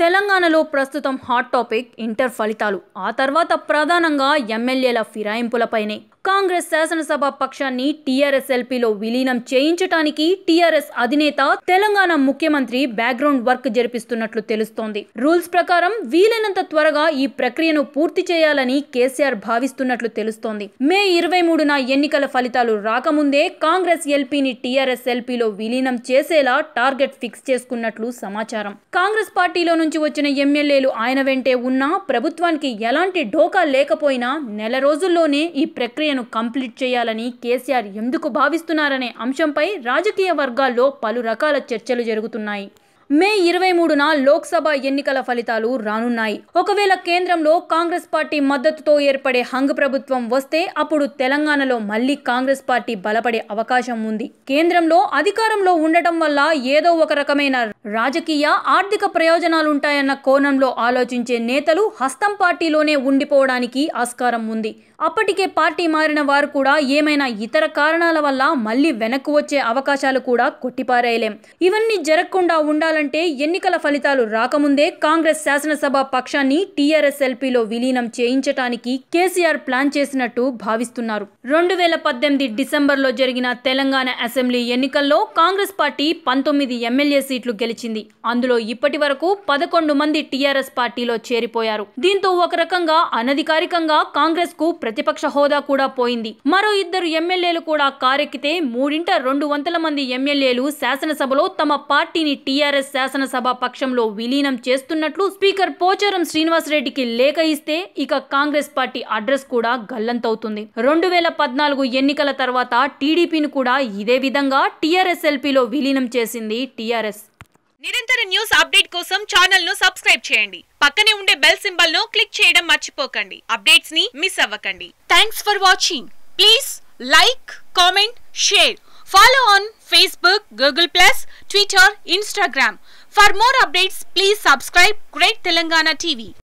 తెలంగాణలో ప్రస్తుతం hot topic inter ఫలితాలు ఆ తర్వాత ప్రధానంగా ఎమ్మెల్యేల ఫిరాయింపులపైనే కాంగ్రెస్ శాసనసభ పక్షాన్ని టీఆర్ఎస్ ఎల్పీలో విలీనం చేయించటానికి టీఆర్ఎస్ అధినేత తెలంగాణ ముఖ్యమంత్రి బ్యాక్గ్రౌండ్ వర్క్ జరిపిస్తున్నట్లు తెలుస్తోంది రూల్స్ ప్రకారం వీలైనంత త్వరగా ఈ ప్రక్రియను పూర్తి చేయాలని కేసీఆర్ భావిస్తున్నట్లు తెలుస్తోంది మే ఇరవై మూడున ఎన్నికల ఫలితాలు రాకముందే కాంగ్రెస్ ఎల్పీని టీఆర్ఎస్ ఎల్పీలో విలీనం చేసేలా టార్గెట్ ఫిక్స్ చేసుకున్నట్లు సమాచారం కాంగ్రెస్ పార్టీలో నుంచి వచ్చిన ఎమ్మెల్యేలు ఆయన వెంటే ఉన్నా ప్రభుత్వానికి ఎలాంటి ఢోకా లేకపోయినా నెల రోజుల్లోనే ఈ ప్రక్రియను కంప్లీట్ చేయాలని కేసీఆర్ ఎందుకు భావిస్తున్నారనే అంశంపై రాజకీయ వర్గాల్లో పలు రకాల చర్చలు జరుగుతున్నాయి మే ఇరవై మూడున లోక్సభ ఎన్నికల ఫలితాలు రానున్నాయి ఒకవేళ కేంద్రంలో కాంగ్రెస్ పార్టీ మద్దతుతో ఏర్పడే హంగ్ ప్రభుత్వం వస్తే అప్పుడు తెలంగాణలో మళ్లీ కాంగ్రెస్ పార్టీ బలపడే అవకాశం ఉంది కేంద్రంలో అధికారంలో ఉండటం వల్ల ఏదో ఒక రకమైన రాజకీయ ఆర్థిక ప్రయోజనాలుంటాయన్న కోణంలో ఆలోచించే నేతలు హస్తం పార్టీలోనే ఉండిపోవడానికి ఆస్కారం ఉంది అప్పటికే పార్టీ మారిన వారు కూడా ఏమైనా ఇతర కారణాల వల్ల మళ్ళీ వెనక్కు వచ్చే అవకాశాలు కూడా కొట్టిపారేయలేం ఇవన్నీ జరగకుండా ఉండాలంటే ఎన్నికల ఫలితాలు రాకముందే కాంగ్రెస్ శాసనసభ పక్షాన్ని టీఆర్ఎస్ ఎల్పీలో విలీనం చేయించటానికి కేసీఆర్ ప్లాన్ చేసినట్టు భావిస్తున్నారు రెండు వేల పద్దెనిమిది డిసెంబర్లో జరిగిన తెలంగాణ అసెంబ్లీ ఎన్నికల్లో కాంగ్రెస్ పార్టీ పంతొమ్మిది ఎమ్మెల్యే సీట్లు గెలిచింది అందులో ఇప్పటి వరకు పదకొండు మంది టీఆర్ఎస్ పార్టీలో చేరిపోయారు దీంతో ఒక రకంగా అనధికారికంగా కాంగ్రెస్ కు ప్రతిపక్ష హోదా కూడా పోయింది మరో ఇద్దరు ఎమ్మెల్యేలు కూడా కారెక్కితే మూడింట రెండు వందల మంది ఎమ్మెల్యేలు శాసనసభలో తమ పార్టీని టీఆర్ఎస్ శాసనసభ పక్షంలో విలీనం చేస్తున్నట్లు స్పీకర్ పోచారం శ్రీనివాసరెడ్డికి లేఖ ఇస్తే ఇక కాంగ్రెస్ పార్టీ అడ్రస్ కూడా గల్లంతవుతుంది రెండు వేల పద్నాలుగు ఎన్నికల తర్వాత టీడీపీని కూడా ఇదే విధంగా టీఆర్ఎస్ ఎల్పీలో విలీనం చేసింది టీఆర్ఎస్ నిరంతర న్యూస్ అప్డేట్ కోసం ఛానల్ ను సబ్స్క్రైబ్ చేయండి పక్కనే ఉండే బెల్ సింబల్ ను క్లిక్ చేయడం మర్చిపోకండి అప్డేట్స్ ని మిస్ అవ్వకండి thanks for watching please like comment share follow on Facebook Google plus Twitter Instagram for more updates please subscribe great Telangana TV